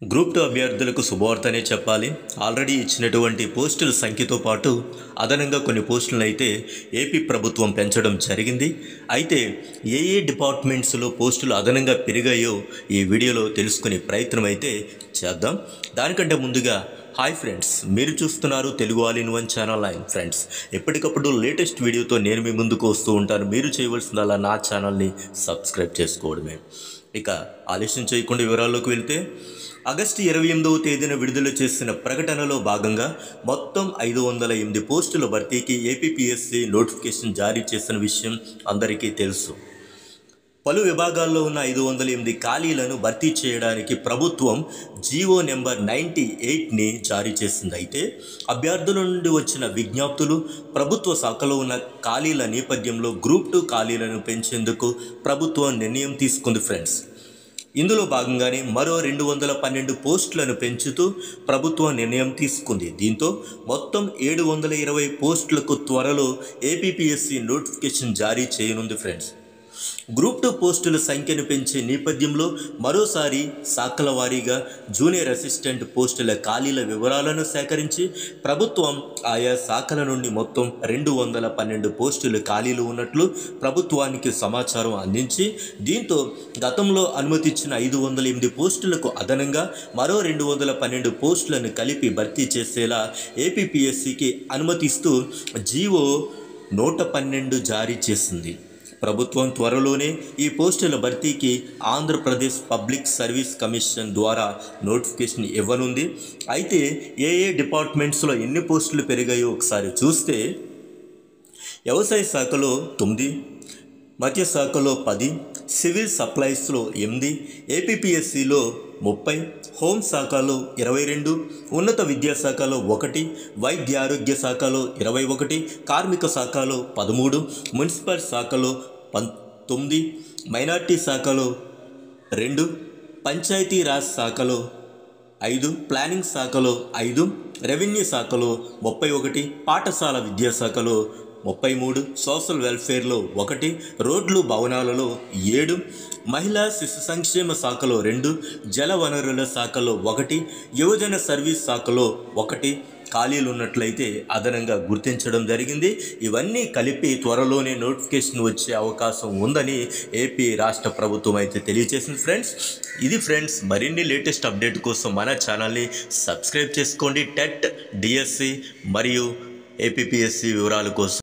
group two అభ్యర్థులకు శుభవార్తనే చెప్పాలి already ఇచ్చినటువంటి పోస్టుల సంఖ్యతో పాటు అదనంగా కొన్ని పోస్టులను అయితే ఏపీ ప్రభుత్వం పెంచడం జరిగింది అయితే ఏ ఏ డిపార్ట్మెంట్స్లో పోస్టులు అదనంగా పెరిగాయో ఈ వీడియోలో తెలుసుకునే ప్రయత్నం అయితే చేద్దాం దానికంటే ముందుగా హాయ్ ఫ్రెండ్స్ మీరు చూస్తున్నారు Telugu all in one channel line friends ఎప్పటికప్పుడు లేటెస్ట్ వీడియోతో నేను మీ ముందుకు వస్తూ ఉంటాను మీరు చేయవలసిందల్లా నా ఛానల్ని సబ్స్క్రైబ్ చేసుకోవడమే ఇక ఆలస్యం చేయకుండా వివరాల్లోకి వెళ్తే ఆగస్టు ఇరవై ఎనిమిదవ తేదీన విడుదల చేసిన ప్రకటనలో భాగంగా మొత్తం ఐదు వందల ఎనిమిది పోస్టుల భర్తీకి ఏపీపీఎస్సీ నోటిఫికేషన్ జారీ చేసిన విషయం అందరికీ తెలుసు పలు విభాగాల్లో ఉన్న ఐదు వందల ఎనిమిది ఖాళీలను భర్తీ చేయడానికి ప్రభుత్వం జీవో నెంబర్ నైంటీ ఎయిట్ని జారీ చేసింది అయితే అభ్యర్థుల నుండి వచ్చిన విజ్ఞప్తులు ప్రభుత్వ శాఖలో ఉన్న ఖాళీల నేపథ్యంలో గ్రూప్ టూ ఖాళీలను పెంచేందుకు ప్రభుత్వం నిర్ణయం తీసుకుంది ఫ్రెండ్స్ ఇందులో భాగంగానే మరో రెండు వందల పన్నెండు పోస్టులను పెంచుతూ ప్రభుత్వం నిర్ణయం తీసుకుంది దీంతో మొత్తం ఏడు వందల ఇరవై పోస్టులకు త్వరలో ఏపీపీఎస్సీ నోటిఫికేషన్ జారీ చేయనుంది ఫ్రెండ్స్ గ్రూప్ టూ పోస్టుల సంఖ్యను పెంచే నేపథ్యంలో మరోసారి శాఖల వారీగా జూనియర్ అసిస్టెంట్ పోస్టుల ఖాళీల వివరాలను సేకరించి ప్రభుత్వం ఆయా శాఖల నుండి మొత్తం రెండు వందల పన్నెండు పోస్టులు ఖాళీలు ఉన్నట్లు ప్రభుత్వానికి సమాచారం అందించి దీంతో గతంలో అనుమతించిన ఐదు వందల ఎనిమిది పోస్టులకు అదనంగా మరో రెండు వందల పన్నెండు పోస్టులను కలిపి భర్తీ చేసేలా ఏపీపీఎస్సికి అనుమతిస్తూ జీవో నూట పన్నెండు జారీ చేసింది ప్రభుత్వం త్వరలోనే ఈ పోస్టుల భర్తీకి ఆంధ్రప్రదేశ్ పబ్లిక్ సర్వీస్ కమిషన్ ద్వారా నోటిఫికేషన్ ఇవ్వనుంది అయితే ఏ ఏ డిపార్ట్మెంట్స్లో ఎన్ని పోస్టులు పెరిగాయో ఒకసారి చూస్తే వ్యవసాయ శాఖలో తొమ్మిది మత్స్య శాఖలో పది సివిల్ సప్లైస్లో ఎనిమిది ఏపీపీఎస్సిలో ముప్పై హోం శాఖలో ఇరవై రెండు ఉన్నత విద్యాశాఖలో ఒకటి వైద్య ఆరోగ్య శాఖలో ఇరవై ఒకటి కార్మిక శాఖలో పదమూడు మున్సిపల్ శాఖలో పంతొమ్మిది మైనార్టీ శాఖలో రెండు పంచాయతీ రాజ్ శాఖలో ఐదు ప్లానింగ్ శాఖలో ఐదు రెవెన్యూ శాఖలో ముప్పై ఒకటి పాఠశాల విద్యాశాఖలో ముప్పై మూడు సోషల్ వెల్ఫేర్లో ఒకటి రోడ్లు భవనాలలో ఏడు మహిళా శిశు సంక్షేమ శాఖలో రెండు జల వనరుల శాఖలో ఒకటి యువజన సర్వీస్ శాఖలో ఒకటి ఖాళీలు ఉన్నట్లయితే అదనంగా గుర్తించడం జరిగింది ఇవన్నీ కలిపి త్వరలోనే నోటిఫికేషన్ వచ్చే అవకాశం ఉందని ఏపీ రాష్ట్ర ప్రభుత్వం అయితే తెలియజేసింది ఫ్రెండ్స్ ఇది ఫ్రెండ్స్ మరిన్ని లేటెస్ట్ అప్డేట్ కోసం మన ఛానల్ని సబ్స్క్రైబ్ చేసుకోండి టెట్ డిఎస్సి మరియు ఏపీపీఎస్సి వివరాల కోసం